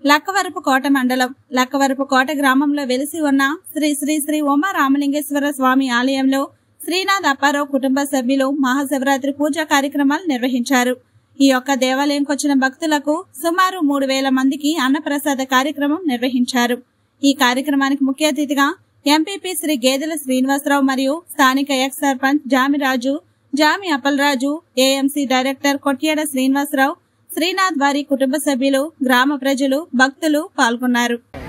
లక్కవరపు కోట మండలం లక్కవరపు కోట గ్రామంలో వెలిసి ఉన్న శ్రీ శ్రీ శ్రీ ఉమా రామలింగేశ్వర స్వామి ఆలయంలో శ్రీనాథ్ అప్పారావు కుటుంబ సభ్యులు మహాశివరాత్రి పూజా కార్యక్రమాలు నిర్వహించారు ఈ యొక్క దేవాలయంకి వచ్చిన భక్తులకు సుమారు మూడు వేల మందికి అన్నప్రసాద కార్యక్రమం నిర్వహించారు ఈ కార్యక్రమానికి ముఖ్య అతిథిగా ఎంపీపీ శ్రీ గేదెల శ్రీనివాసరావు మరియు స్థానిక ex sarpanch Jamiraju Jami Appalaraju AMC director Kotyada Srinivasarao Srinath వారి కుటుంబ సభ్యులు గ్రామ ప్రజలు భక్తులు పాల్గొన్నారు